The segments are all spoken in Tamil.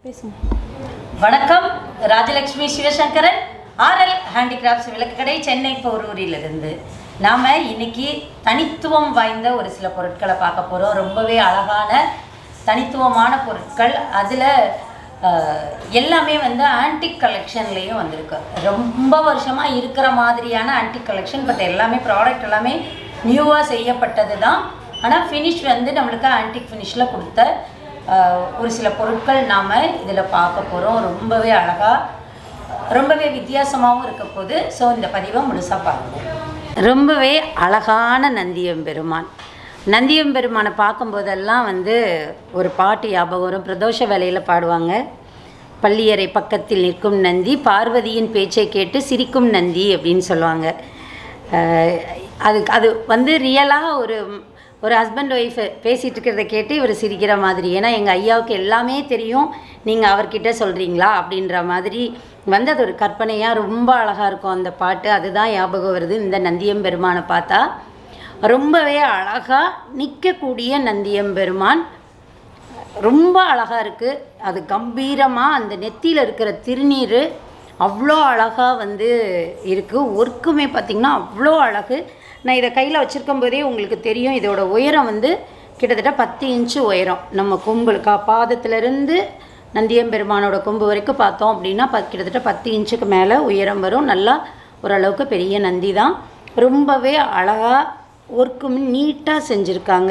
பேசுங்க வணக்கம் ராஜலட்சுமி சிவசங்கரன் ஆர்எல் ஹேண்டிகிராஃப்ட்ஸ் விளக்குக்கடை சென்னை போரூரிலிருந்து நாம் இன்னைக்கு தனித்துவம் வாய்ந்த ஒரு சில பொருட்களை பார்க்க போகிறோம் ரொம்பவே அழகான தனித்துவமான பொருட்கள் அதில் எல்லாமே வந்து ஆன்டிக் கலெக்ஷன்லேயும் வந்திருக்கு ரொம்ப வருஷமாக இருக்கிற மாதிரியான ஆன்டிக் கலெக்ஷன் பட் எல்லாமே ப்ராடக்ட் எல்லாமே நியூவாக செய்யப்பட்டது தான் ஆனால் ஃபினிஷ் வந்து நம்மளுக்கு ஆன்டிக் ஃபினிஷில் கொடுத்த ஆஹ் ஒரு சில பொருட்கள் நாம் இதில் பார்க்க போகிறோம் ரொம்பவே அழகாக ரொம்பவே வித்தியாசமாகவும் இருக்க போது ஸோ இந்த பதிவை முழுசாக பார்க்கணும் ரொம்பவே அழகான நந்தியம்பெருமான் நந்தியம்பெருமானை பார்க்கும்போதெல்லாம் வந்து ஒரு பாட்டு ஞாபகம் வரும் பிரதோஷ வேலையில் பாடுவாங்க பள்ளியறை பக்கத்தில் நிற்கும் நந்தி பார்வதியின் பேச்சை கேட்டு சிரிக்கும் நந்தி அப்படின்னு சொல்லுவாங்க ஆஹ் அது அது வந்து ரியலாக ஒரு ஒரு ஹஸ்பண்ட் ஒய்ஃப் பேசிகிட்டு இருக்கிறத கேட்டு இவர் சிரிக்கிற மாதிரி ஏன்னா எங்கள் ஐயாவுக்கு எல்லாமே தெரியும் நீங்கள் அவர்கிட்ட சொல்கிறீங்களா அப்படின்ற மாதிரி வந்து அது ஒரு கற்பனையாக ரொம்ப அழகாக இருக்கும் அந்த பாட்டு அதுதான் ஞாபகம் வருது இந்த நந்தியம்பெருமானை பார்த்தா ரொம்பவே அழகாக நிற்கக்கூடிய நந்தியம்பெருமான் ரொம்ப அழகாக இருக்குது அது கம்பீரமாக அந்த நெத்தியில் இருக்கிற திருநீர் அவ்வளோ அழகாக வந்து இருக்குது ஒர்க்குமே பார்த்திங்கன்னா அவ்வளோ அழகு நான் இதை கையில் வச்சுருக்கும் போதே உங்களுக்கு தெரியும் இதோட உயரம் வந்து கிட்டத்தட்ட பத்து இன்ச்சு உயரம் நம்ம கொம்பு கா பாதத்திலிருந்து நந்தியம்பெருமானோட கொம்பு வரைக்கும் பார்த்தோம் அப்படின்னா ப கிட்டத்தட்ட பத்து இன்ச்சுக்கு மேலே உயரம் வரும் நல்லா ஓரளவுக்கு பெரிய நந்தி தான் ரொம்பவே அழகாக ஒர்க்கும் நீட்டாக செஞ்சுருக்காங்க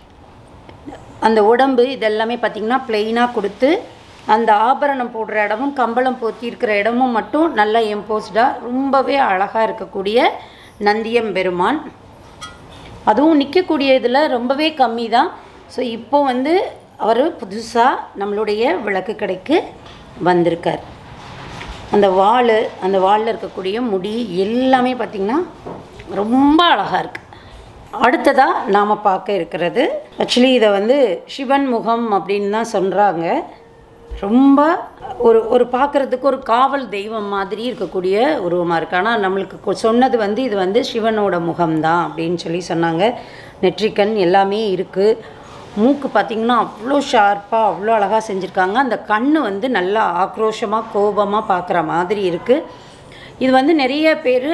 அந்த உடம்பு இதெல்லாமே பார்த்திங்கன்னா ப்ளெயினாக கொடுத்து அந்த ஆபரணம் போடுற இடமும் கம்பளம் போத்தி இருக்கிற இடமும் மட்டும் நல்லா எம்போஸ்டாக ரொம்பவே அழகாக இருக்கக்கூடிய நந்தியம்பெருமான் அதுவும் நிற்கக்கூடிய இதில் ரொம்பவே கம்மி தான் ஸோ இப்போ வந்து அவர் புதுசாக நம்மளுடைய விளக்கு கடைக்கு வந்திருக்கார் அந்த வாள் அந்த வாளில் இருக்கக்கூடிய முடி எல்லாமே பார்த்திங்கன்னா ரொம்ப அழகாக இருக்குது அடுத்ததாக நாம் பார்க்க இருக்கிறது ஆக்சுவலி இதை வந்து சிவன் முகம் அப்படின்னு தான் சொல்கிறாங்க ரொம்ப ஒரு ஒரு பார்க்குறதுக்கு ஒரு காவல் தெய்வம் மாதிரி இருக்கக்கூடிய உருவமாக இருக்குது ஆனால் நம்மளுக்கு கொ- சொன்னது வந்து இது வந்து சிவனோட முகம்தான் அப்படின்னு சொல்லி சொன்னாங்க நெற்றிக்கண் எல்லாமே இருக்குது மூக்கு பார்த்திங்கன்னா அவ்வளோ ஷார்ப்பாக அவ்வளோ அழகாக செஞ்சுருக்காங்க அந்த கண் வந்து நல்லா ஆக்ரோஷமாக கோபமாக பார்க்குற மாதிரி இருக்குது இது வந்து நிறைய பேர்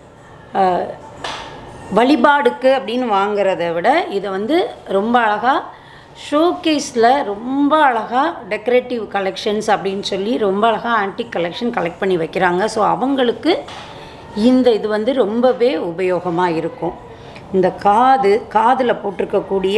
வழிபாடுக்கு அப்படின்னு வாங்குறத விட இதை வந்து ரொம்ப அழகாக ஷோகேஸில் ரொம்ப அழகாக டெக்கரேட்டிவ் கலெக்ஷன்ஸ் அப்படின்னு சொல்லி ரொம்ப அழகாக ஆன்டிக் கலெக்ஷன் கலெக்ட் பண்ணி வைக்கிறாங்க ஸோ அவங்களுக்கு இந்த இது வந்து ரொம்பவே உபயோகமாக இருக்கும் இந்த காது காதில் போட்டிருக்கக்கூடிய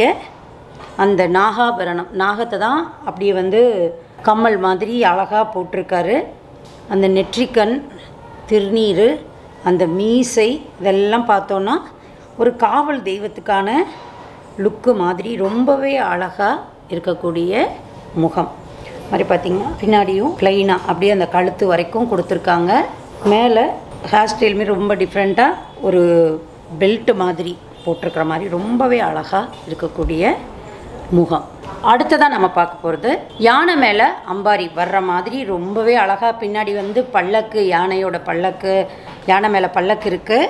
அந்த நாகாபரணம் நாகத்தை தான் அப்படியே வந்து கம்மல் மாதிரி அழகாக போட்டிருக்காரு அந்த நெற்றிக்கண் திருநீர் அந்த மீசை இதெல்லாம் பார்த்தோன்னா ஒரு காவல் தெய்வத்துக்கான லுக்கு மாதிரி ரொம்பவே அழகாக இருக்கக்கூடிய முகம் மாதிரி பார்த்திங்கன்னா பின்னாடியும் ப்ளைனாக அப்படியே அந்த கழுத்து வரைக்கும் கொடுத்துருக்காங்க மேலே ஹேர் ஸ்டைலுமே ரொம்ப டிஃப்ரெண்ட்டாக ஒரு பெல்ட் மாதிரி போட்டிருக்கிற மாதிரி ரொம்பவே அழகாக இருக்கக்கூடிய முகம் அடுத்ததாக நம்ம பார்க்க போகிறது யானை மேலே அம்பாரி வர்ற மாதிரி ரொம்பவே அழகாக பின்னாடி வந்து பல்லக்கு யானையோட பல்லக்கு யானை மேலே பல்லக்கு இருக்குது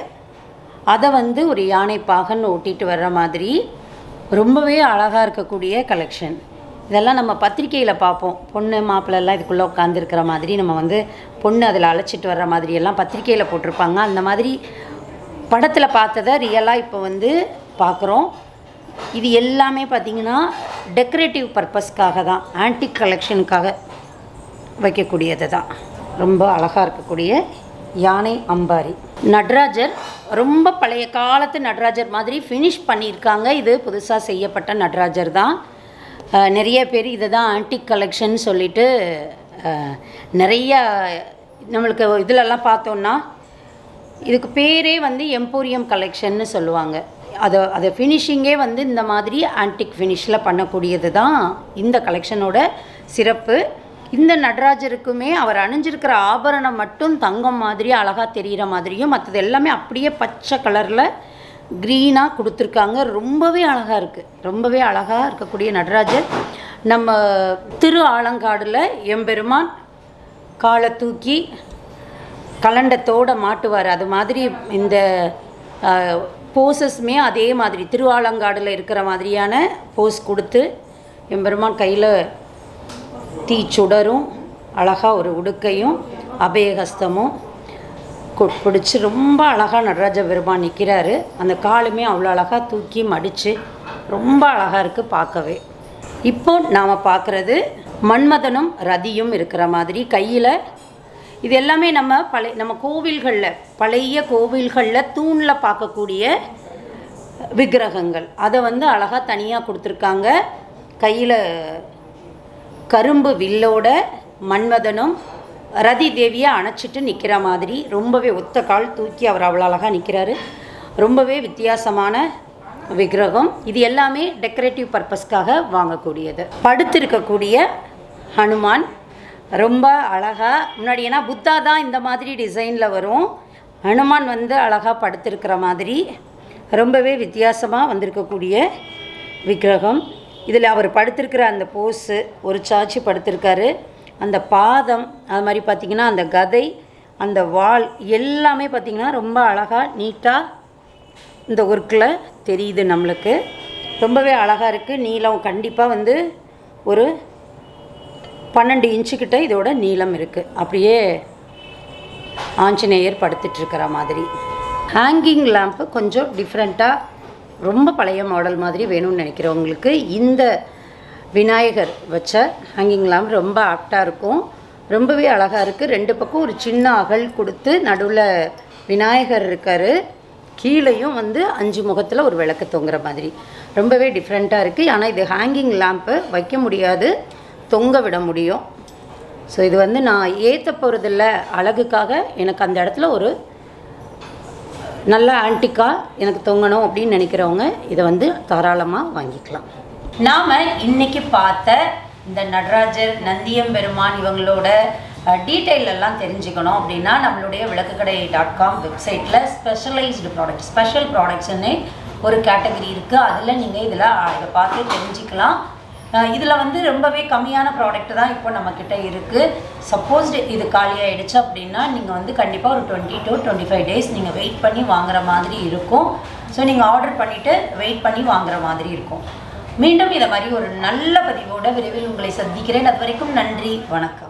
அதை வந்து ஒரு யானை பாகன் ஓட்டிட்டு வர்ற மாதிரி ரொம்பவே அழகாக இருக்கக்கூடிய கலெக்ஷன் இதெல்லாம் நம்ம பத்திரிக்கையில் பார்ப்போம் பொண்ணு மாப்பிள்ளை எல்லாம் இதுக்குள்ளே உட்காந்துருக்கிற மாதிரி நம்ம வந்து பொண்ணு அதில் அழைச்சிட்டு வர்ற மாதிரி எல்லாம் பத்திரிக்கையில் போட்டிருப்பாங்க அந்த மாதிரி படத்தில் பார்த்ததை ரியலாக இப்போ வந்து பார்க்குறோம் இது எல்லாமே பார்த்திங்கன்னா டெக்கரேட்டிவ் பர்பஸ்க்காக தான் ஆன்டிக் கலெக்ஷனுக்காக வைக்கக்கூடியது தான் ரொம்ப அழகாக இருக்கக்கூடிய யானை அம்பாரி நடராஜர் ரொம்ப பழைய காலத்து நடராஜர் மாதிரி ஃபினிஷ் பண்ணியிருக்காங்க இது புதுசாக செய்யப்பட்ட நடராஜர் தான் அஹ், நிறைய பேர் இதை தான் ஆன்டிக் கலெக்ஷன் சொல்லிட்டு அஹ், நிறைய நம்மளுக்கு இதிலெல்லாம் பார்த்தோன்னா இதுக்கு பேரே வந்து எம்போரியம் கலெக்ஷன்னு சொல்லுவாங்க அதை அதை ஃபினிஷிங்கே வந்து இந்த மாதிரி ஆன்டிக் ஃபினிஷில் பண்ணக்கூடியது தான் இந்த கலெக்ஷனோட சிறப்பு இந்த நடராஜருக்குமே அவர் அணிஞ்சிருக்கிற ஆபரணம் மட்டும் தங்கம் மாதிரி அழகாக தெரிகிற மாதிரியும் மற்றது எல்லாமே அப்படியே பச்சை கலரில் க்ரீனாக கொடுத்துருக்காங்க ரொம்பவே அழகாக இருக்குது ரொம்பவே அழகாக இருக்கக்கூடிய நடராஜர் நம்ம திரு ஆலங்காடில் எம்பெருமான் காலை தூக்கி கலண்டத்தோட மாட்டுவார் அது மாதிரி இந்த போசஸ்மே அதே மாதிரி திருவாலங்காடில் இருக்கிற மாதிரியான போஸ் கொடுத்து எம்பெருமான் கையில் தீச்சுடரும் அழகாக ஒரு உடுக்கையும் அபயஹஸ்தமும் கு- பிடிச்சி ரொம்ப அழகாக நடராஜ பெருமான் நிற்கிறாரு அந்த காலுமே அவ்வளோ அழகாக தூக்கி மடித்து ரொம்ப அழகாக இருக்குது பார்க்கவே இப்போ நாம் பார்க்குறது மன்மதனும் ரதியும் இருக்கிற மாதிரி கையில் இது எல்லாமே நம்ம பழைய நம்ம கோவில்களில் பழைய கோவில்களில் தூணில் பார்க்கக்கூடிய விக்கிரகங்கள் அதை வந்து அழகாக தனியாக கொடுத்துருக்காங்க கையில் கரும்பு வில்லோட மன்மதனும் ரதி தேவியை அணைச்சிட்டு நிற்கிற மாதிரி ரொம்பவே ஒத்த கால் தூக்கி அவர் அவ்வளோ அழகாக நிற்கிறாரு ரொம்பவே வித்தியாசமான விக்கிரகம் இது எல்லாமே டெக்கரேட்டிவ் பர்பஸ்க்காக வாங்கக்கூடியது படுத்திருக்கக்கூடிய ஹனுமான் ரொம்ப அழகாக முன்னாடி ஏன்னா புத்தா தான் இந்த மாதிரி டிசைனில் வரும் ஹனுமான் வந்து அழகாக படுத்திருக்கிற மாதிரி ரொம்பவே வித்தியாசமாக வந்திருக்கக்கூடிய விக்கிரகம் இதில் அவர் படுத்திருக்கிற அந்த போஸு ஒரு சாட்சி படுத்திருக்காரு அந்த பாதம் அது மாதிரி பார்த்திங்கன்னா அந்த கதை அந்த வால் எல்லாமே பார்த்திங்கன்னா ரொம்ப அழகாக நீட்டாக இந்த ஒர்க்கில் தெரியுது நம்மளுக்கு ரொம்பவே அழகாக இருக்குது நீளம் கண்டிப்பாக வந்து ஒரு பன்னெண்டு இன்ச்சுக்கிட்ட இதோட நீளம் இருக்குது அப்படியே ஆஞ்சநேயர் படுத்துட்டு இருக்கிற மாதிரி ஹேங்கிங் லேம்ப்பு கொஞ்சம் டிஃப்ரெண்ட்டாக ரொம்ப பழைய மாடல் மாதிரி வேணும்னு நினைக்கிறவங்களுக்கு இந்த விநாயகர் வச்ச ஹேங்கிங் லேம்ப் ரொம்ப ஆப்டாக இருக்கும் ரொம்பவே அழகாக இருக்குது ரெண்டு பக்கம் ஒரு சின்ன அகல் கொடுத்து நடுவில் விநாயகர் இருக்கார் கீழேயும் வந்து அஞ்சு முகத்தில் ஒரு விளக்கு தொங்குற மாதிரி ரொம்பவே டிஃப்ரெண்ட்டாக இருக்குது ஆனால் இது ஹேங்கிங் லேம்ப்பு வைக்க முடியாது தொங்க விட முடியும் ஸோ இது வந்து நான் ஏற்ற போகிறதில்ல அழகுக்காக எனக்கு அந்த இடத்துல ஒரு நல்ல ஆன்டிக்காக எனக்கு தொங்கணும் அப்படின்னு நினைக்கிறவங்க இதை வந்து தாராளமாக வாங்கிக்கலாம் நாம் இன்னைக்கு பார்த்த இந்த நடராஜர் நந்தியம் பெருமான் இவங்களோட டீட்டெயில் எல்லாம் தெரிஞ்சுக்கணும் அப்படின்னா நம்மளுடைய விளக்குக்கடை டாட் காம் வெப்சைட்டில் ஸ்பெஷலைஸ்டு ப்ராடக்ட் ஸ்பெஷல் ப்ராடக்ட்ஸ்னு ஒரு கேட்டகரி இருக்குது அதில் நீங்கள் இதில் இதை பார்த்து தெரிஞ்சுக்கலாம் இதில் வந்து ரொம்பவே கம்மியான ப்ராடக்ட் தான் இப்போ நம்மக்கிட்ட இருக்குது சப்போஸ் இது காலி ஆயிடுச்சு அப்படின்னா நீங்கள் வந்து கண்டிப்பாக ஒரு twenty to twenty five days நீங்கள் வெயிட் பண்ணி வாங்குற மாதிரி இருக்கும் ஸோ நீங்கள் ஆர்டர் பண்ணிவிட்டு வெயிட் பண்ணி வாங்குற மாதிரி இருக்கும் மீண்டும் இதை மாதிரி ஒரு நல்ல பதிவோட விரைவில் உங்களை சந்திக்கிறேன் அது வரைக்கும் நன்றி வணக்கம்